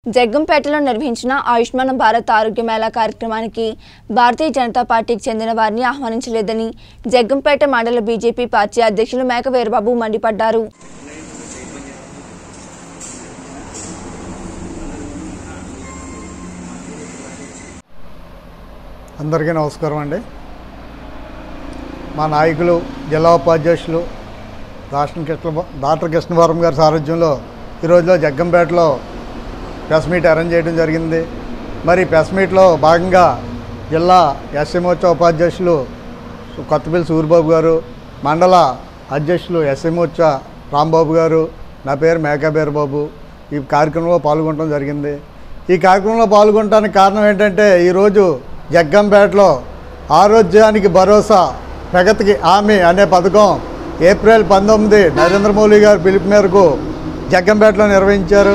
జగ్గంపేటలో నిర్వహించిన ఆయుష్మాన్ భారత్ ఆరోగ్య మేళా కార్యక్రమానికి భారతీయ జనతా పార్టీకి చెందిన వారిని ఆహ్వానించలేదని జగ్గంపేట మండల బీజేపీ పార్టీ అధ్యక్షులు మేక వీరబాబు మండిపడ్డారు అందరికీ నమస్కారం అండి మా నాయకులు జిల్లా ఉపాధ్యక్షులు రాష్ట్ర కృష్ణ డాక్టర్ కృష్ణవరం గారి సారథ్యంలో ఈరోజులో జగ్గంపేటలో ప్రెస్ మీట్ అరేంజ్ చేయడం జరిగింది మరి ప్రెస్ మీట్లో భాగంగా జిల్లా ఎస్ఎంఓచ ఉపాధ్యక్షులు కొత్తపల్లి సూరిబాబు గారు మండల అధ్యక్షులు ఎస్ఎంఓచ రాంబాబు గారు నా పేరు మేకాబేర్ బాబు ఈ కార్యక్రమంలో పాల్గొనడం జరిగింది ఈ కార్యక్రమంలో పాల్గొనడానికి కారణం ఏంటంటే ఈరోజు జగ్గంపేటలో ఆరోగ్యానికి భరోసా ప్రగతికి హామీ అనే పథకం ఏప్రిల్ పంతొమ్మిది నరేంద్ర మోడీ గారి పిలుపు మేరకు జగ్గంపేటలో నిర్వహించారు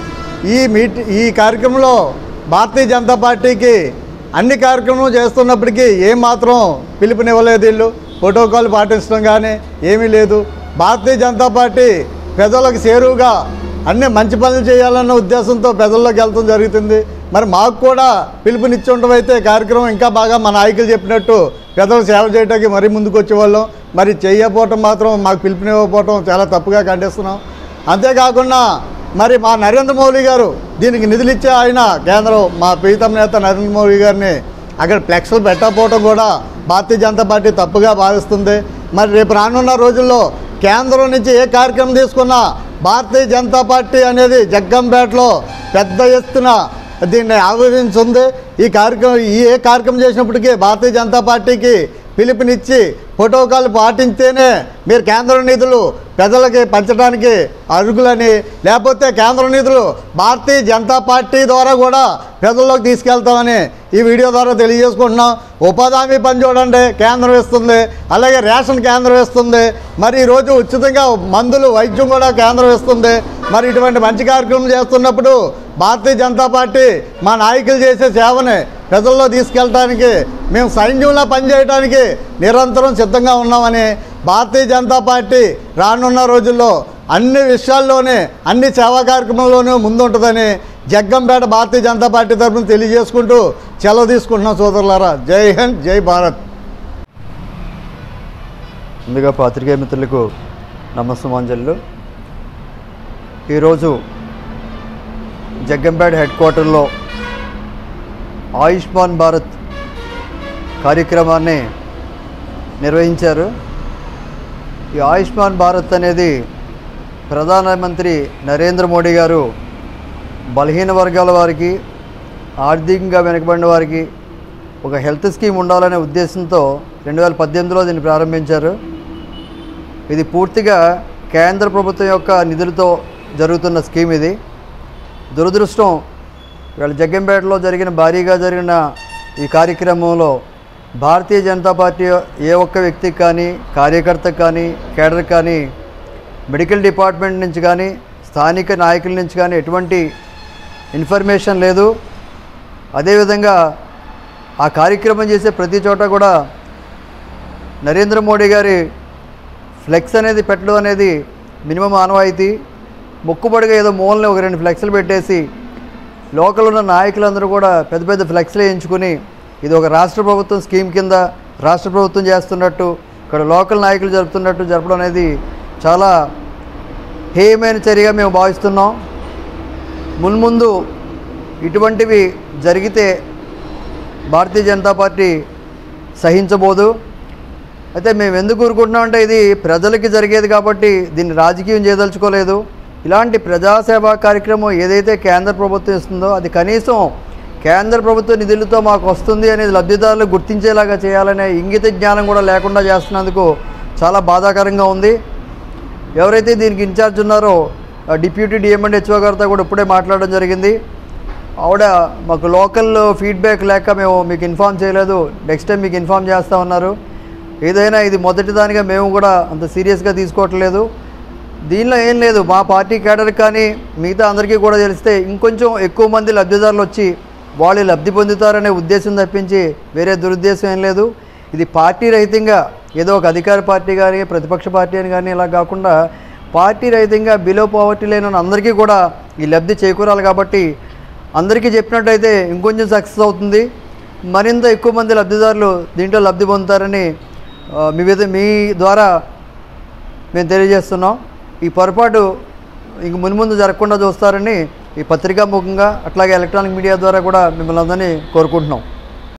ఈ మీట్ ఈ కార్యక్రమంలో భారతీయ జనతా పార్టీకి అన్ని కార్యక్రమాలు చేస్తున్నప్పటికీ ఏమాత్రం పిలుపునివ్వలేదు వీళ్ళు ప్రోటోకాల్ పాటించడం కానీ ఏమీ లేదు భారతీయ జనతా పార్టీ ప్రజలకు చేరువుగా అన్ని మంచి పనులు చేయాలన్న ఉద్దేశంతో ప్రజల్లోకి వెళ్తాం జరుగుతుంది మరి మాకు కూడా పిలుపునిచ్చి ఉండడం అయితే కార్యక్రమం ఇంకా బాగా మా నాయకులు చెప్పినట్టు ప్రజలు సేవ చేయడానికి మరీ ముందుకు వచ్చేవాళ్ళం మరి చేయకపోవటం మాత్రం మాకు పిలుపునివ్వకపోవటం చాలా తప్పుగా ఖండిస్తున్నాం అంతేకాకుండా మరి మా నరేంద్ర మోడీ గారు దీనికి నిధులు ఇచ్చే ఆయన కేంద్రం మా ప్రీతం నేత నరేంద్ర మోడీ గారిని అక్కడ ఫ్లెక్స్లు పెట్టకపోవడం కూడా భారతీయ జనతా పార్టీ తప్పుగా భావిస్తుంది మరి రేపు రానున్న రోజుల్లో కేంద్రం నుంచి ఏ కార్యక్రమం తీసుకున్నా భారతీయ జనతా పార్టీ అనేది జగ్గంపేటలో పెద్ద ఎత్తున దీన్ని ఆవిర్భించుంది ఈ కార్యక్రమం ఈ ఏ కార్యక్రమం చేసినప్పటికీ భారతీయ జనతా పార్టీకి పిలుపునిచ్చి ప్రోటోకాల్ పాటించేనే మీరు కేంద్ర నిధులు ప్రజలకి పంచడానికి అర్హులని లేకపోతే కేంద్ర నిధులు భారతీయ జనతా పార్టీ ద్వారా కూడా ప్రజల్లోకి తీసుకెళ్తామని ఈ వీడియో ద్వారా తెలియజేసుకుంటున్నాం ఉపాధి హామీ పని చూడండి కేంద్రం ఇస్తుంది అలాగే రేషన్ కేంద్రం ఇస్తుంది మరి ఈరోజు ఉచితంగా మందులు వైద్యం కూడా కేంద్రం ఇస్తుంది మరి ఇటువంటి మంచి కార్యక్రమం చేస్తున్నప్పుడు భారతీయ జనతా పార్టీ మా నాయకులు చేసే సేవని ప్రజల్లో తీసుకెళ్ళడానికి మేము సైన్యంలో పనిచేయడానికి నిరంతరం సిద్ధంగా ఉన్నామని భారతీయ జనతా పార్టీ రానున్న రోజుల్లో అన్ని విషయాల్లోనే అన్ని సేవా కార్యక్రమాల్లోనూ ముందుంటుందని జగ్గంపేట భారతీయ జనతా పార్టీ తరఫున తెలియజేసుకుంటూ సెలవు తీసుకుంటున్నాం సోదరులారా జై హింద్ జై భారత్ ముందుగా పాత్రికేయ మిత్రులకు నమస్సమాంజలు ఈరోజు జగ్గంపేట హెడ్ క్వార్టర్లో ఆయుష్మాన్ భారత్ కార్యక్రమాన్ని నిర్వహించారు ఈ ఆయుష్మాన్ భారత్ అనేది ప్రధానమంత్రి నరేంద్ర మోడీ గారు బలహీన వర్గాల వారికి ఆర్థికంగా వెనుకబడిన వారికి ఒక హెల్త్ స్కీమ్ ఉండాలనే ఉద్దేశంతో రెండు వేల పద్దెనిమిదిలో దీన్ని ప్రారంభించారు ఇది పూర్తిగా కేంద్ర ప్రభుత్వం యొక్క నిధులతో జరుగుతున్న స్కీమ్ ఇది దురదృష్టం వీళ్ళ జగ్గంపేటలో జరిగిన భారీగా జరిగిన ఈ కార్యక్రమంలో భారతీయ జనతా పార్టీ ఏ ఒక్క వ్యక్తికి కానీ కార్యకర్తకు కానీ కేడర్ కానీ మెడికల్ డిపార్ట్మెంట్ నుంచి కానీ స్థానిక నాయకుల నుంచి కానీ ఎటువంటి ఇన్ఫర్మేషన్ లేదు అదేవిధంగా ఆ కార్యక్రమం చేసే ప్రతి చోట కూడా నరేంద్ర మోడీ గారి ఫ్లెక్స్ అనేది పెట్టడం అనేది మినిమం ఆనవాయితీ మొక్కుబడిగా ఏదో మూలని ఒక రెండు ఫ్లెక్స్లు పెట్టేసి లోకల్ ఉన్న నాయకులందరూ కూడా పెద్ద పెద్ద ఫ్లెక్స్లు వేయించుకుని ఇది ఒక రాష్ట్ర ప్రభుత్వం స్కీమ్ కింద రాష్ట్ర ప్రభుత్వం చేస్తున్నట్టు ఇక్కడ లోకల్ నాయకులు జరుపుతున్నట్టు జరపడం అనేది చాలా హేయమైన చర్యగా మేము భావిస్తున్నాం మున్ముందు ఇటువంటివి జరిగితే భారతీయ జనతా పార్టీ సహించబోదు అయితే మేము ఎందుకు ఊరుకుంటున్నామంటే ఇది ప్రజలకి జరిగేది కాబట్టి దీన్ని రాజకీయం చేయదలుచుకోలేదు ఇలాంటి ప్రజాసేవా కార్యక్రమం ఏదైతే కేంద్ర ప్రభుత్వం ఇస్తుందో అది కనీసం కేంద్ర ప్రభుత్వ నిధులతో మాకు వస్తుంది అనేది లబ్ధిదారులు గుర్తించేలాగా చేయాలనే ఇంగిత జ్ఞానం కూడా లేకుండా చేస్తున్నందుకు చాలా బాధాకరంగా ఉంది ఎవరైతే దీనికి ఇన్ఛార్జ్ ఉన్నారో ఆ డిప్యూటీ డిఎం అండ్ హెచ్ఓ గారితో కూడా ఇప్పుడే మాట్లాడడం జరిగింది ఆవిడ మాకు లోకల్ ఫీడ్బ్యాక్ లేక మేము మీకు ఇన్ఫామ్ చేయలేదు నెక్స్ట్ టైం మీకు ఇన్ఫామ్ చేస్తా ఉన్నారు ఏదైనా ఇది మొదటి దానిగా మేము కూడా అంత సీరియస్గా తీసుకోవట్లేదు దీనిలో ఏం లేదు మా పార్టీ కేడర్ కానీ మిగతా అందరికీ కూడా తెలిస్తే ఇంకొంచెం ఎక్కువ మంది లబ్ధిదారులు వచ్చి వాళ్ళు లబ్ధి పొందుతారనే ఉద్దేశం తప్పించి వేరే దురుద్దేశం ఏం లేదు ఇది పార్టీ రహితంగా ఏదో ఒక అధికార పార్టీ కానీ ప్రతిపక్ష పార్టీ అని కానీ ఇలా కాకుండా పార్టీ రహితంగా బిలో పావర్టీ లేని అందరికీ కూడా ఈ లబ్ధి చేకూరాలి కాబట్టి అందరికీ చెప్పినట్టయితే ఇంకొంచెం సక్సెస్ అవుతుంది మరింత ఎక్కువ మంది లబ్ధిదారులు దీంట్లో లబ్ధి పొందుతారని ఆ, మీ విధ మీ ద్వారా మేము తెలియజేస్తున్నాం ఈ పొరపాటు ఇంక మున్ముందు జరగకుండా చూస్తారని ఈ పత్రికా ముఖంగా అట్లాగే ఎలక్ట్రానిక్ మీడియా ద్వారా కూడా మిమ్మల్ని అందరినీ కోరుకుంటున్నాం